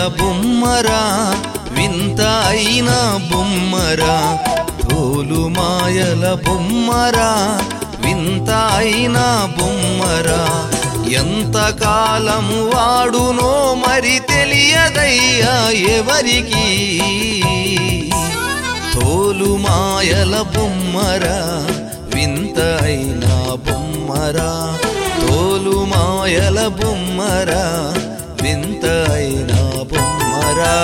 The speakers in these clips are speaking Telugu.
బొమ్మరా వింత అయిన బొమ్మరా తోలు మాయల బొమ్మరా వింత అయిన బొమ్మరా ఎంత కాలము వాడునో మరి తెలియదయ్యా ఎవరికి తోలు మాయల బొమ్మరా వింత అయిన బొమ్మరా తోలు మాయల బొమ్మరా వింత అయిన బొమ్మరా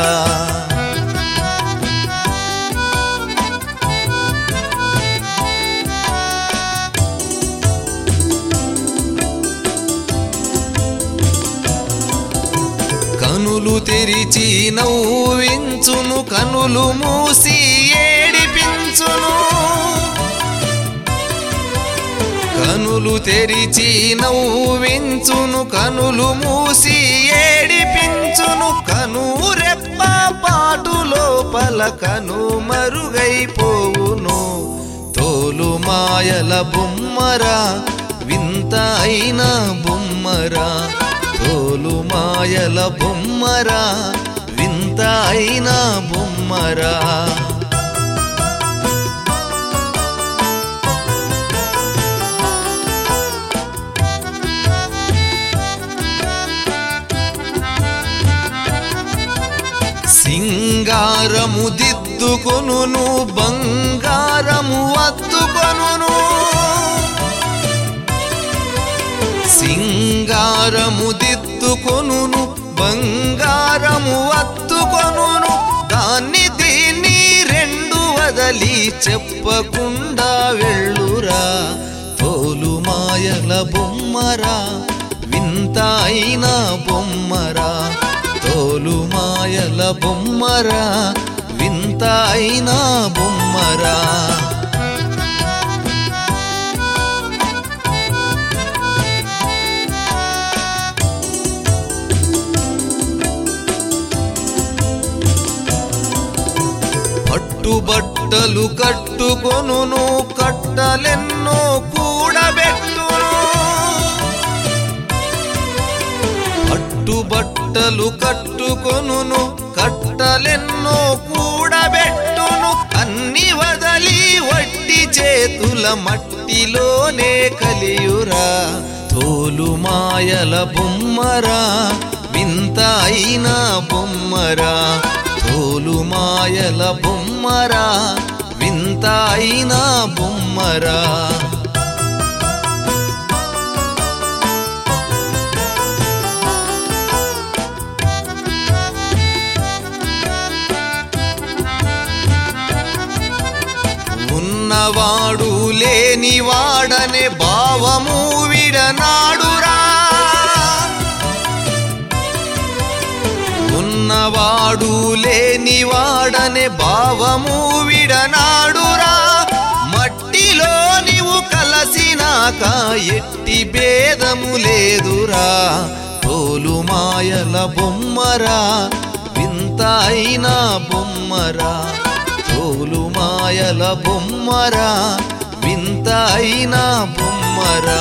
కనులు తెరిచి నవ్వించును కనులు మూసి ఏడిపించును కనులు తెరిచి నవ్వించును కనులు మూసి ఏడిపించును కను రెప్ప పాటు లోపల కను మరుగైపోవును తోలు మాయల బొమ్మరా వింత అయిన బొమ్మరా తోలు మాయల బొమ్మరా వింత అయిన బొమ్మరా సింగారము దిద్దుకొనును బంగారము అద్దుకొనును సింగారము దిద్దుకొనును బంగారము అత్తుకొనును దాన్ని దీన్ని రెండు వదలి చెప్పకుండా వెళ్ళురా తోలు మాయల బొమ్మరా వింత అయిన బొమ్మరా తోలు మాయల బొమ్మరా వింత అయిన బొమ్మరా పట్టుబట్టలు కట్టుకొనును కట్టలెన్నో కూడబెట్టును పట్టుబట్టలు కట్టుకొనును కట్టలెన్నో కూడబెట్టును అన్ని వదలి వట్టి చేతుల మట్టిలోనే కలియురా తోలు మాయల బొమ్మరా వింత అయిన బొమ్మరా తోలు మాయల బొమ్మరా వింత అయిన బొమ్మరా ఉన్నవాడు లేనివాడనే భావము విడనాడురా ఉన్నవాడు లేనివాడనే భావము విడనాడురా మట్టిలో నీవు కలసినాక ఎట్టి భేదము లేదురా తోలు మాయల బొమ్మరా వింత అయిన బొమ్మరా తోలు మాయల బొమ్మరా వింత అయిన బొమ్మరా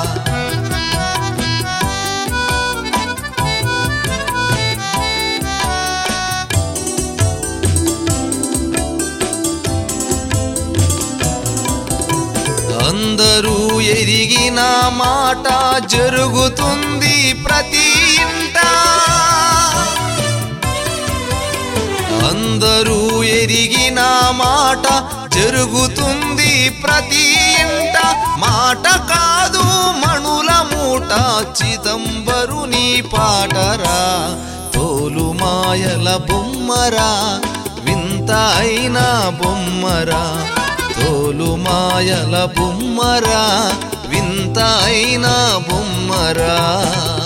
అందరూ ఎరిగిన మాట జరుగుతుంది ప్రతి ఇంట అందరూ ఎరిగిన మాట జరుగుతుంది ప్రతి ఇంట మాట కాదు మణుల మూట చిదంబరుని పాటరా తోలు మాయల బొమ్మరా వింత అయిన బొమ్మరా తోలు మాయల బొమ్మరా వింత అయిన బొమ్మరా